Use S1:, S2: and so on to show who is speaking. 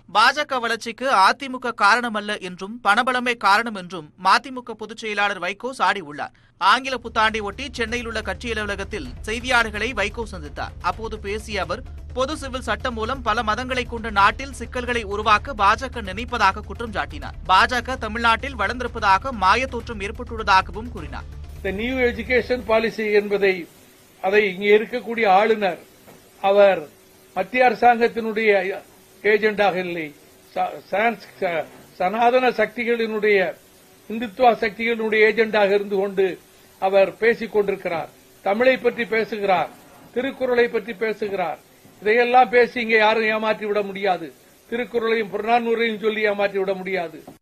S1: பாஜக வளர்ச்சிக்கு அதிமுக காரணமல்ல என்றும் பணபலமே காரணம் என்றும் மதிமுக பொதுச் செயலாளர் வைகோ சாடியுள்ளார் ஆங்கில புத்தாண்டை ஒட்டி சென்னையில் உள்ள கட்சி அலுவலகத்தில் செய்தியாளர்களை வைகோ சந்தித்தார் அப்போது பேசிய அவர் பொது சிவில் சட்டம் மூலம் பல மதங்களை கொண்ட நாட்டில் சிக்கல்களை உருவாக்க பாஜக நினைப்பதாக குற்றம் சாட்டினார் பாஜக தமிழ்நாட்டில் வளர்ந்திருப்பதாக மாயத்தோற்றம் ஏற்பட்டுள்ளதாகவும் கூறினார்
S2: இந்த நியூ எஜுகேஷன் பாலிசி என்பதை அதை இங்கே இருக்கக்கூடிய ஆளுநர் அவர் மத்திய அரசாங்கத்தினுடைய ஏஜெண்டாக இல்லை ச- சான்ஸ்- ச- சனாதன சக்திகளினுடைய இந்துத்துவ சக்திகளினுடைய ஏஜெண்டாக இருந்து கொண்டு அவர் பேசிக் கொண்டிருக்கிறார் தமிழை பற்றி பேசுகிறார் திருக்குறளை பற்றி பேசுகிறார் இதையெல்லாம் பேசி இங்கே யாரும் ஏமாற்றி விட முடியாது திருக்குறளையும் புறநானூரையும் சொல்லி ஏமாற்றி விட முடியாது